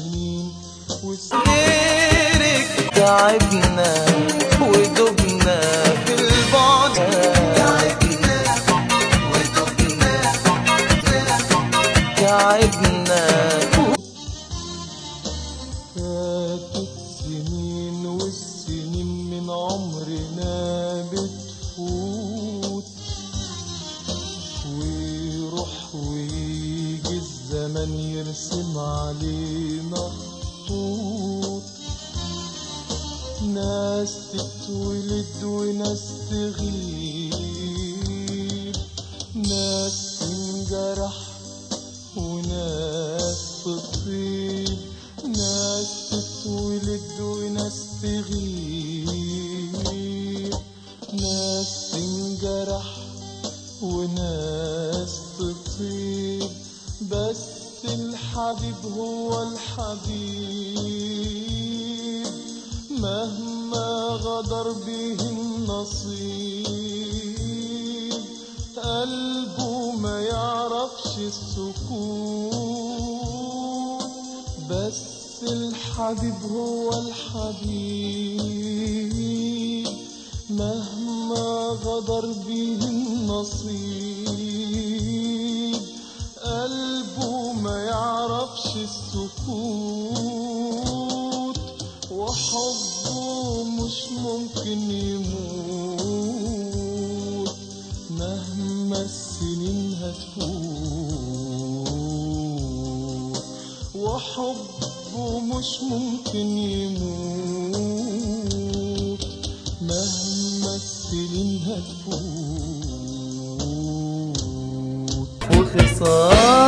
السنين وسيرك تعبنا ودبنا في البعد تعبنا ودبنا تعبنا فاتت سنين والسنين من عمرنا بتفوت ويروح ويجي الزمن يرسم علينا خطوط ناس تتولد وناس تغيب ناس تنجرح وناس تطيب ناس تتولد وناس تغيب ناس تنجرح وناس تطيب بس الحبيب هو الحبيب مهما غدر به النصيب قلبه ما يعرفش السكون بس الحبيب هو الحبيب مهما غدر به النصيب قلبه ما يعرفش السكوت وحبه مش ممكن يموت مهما السنين هتفوت وحبه مش ممكن يموت مهما السنين هتفوت وخصام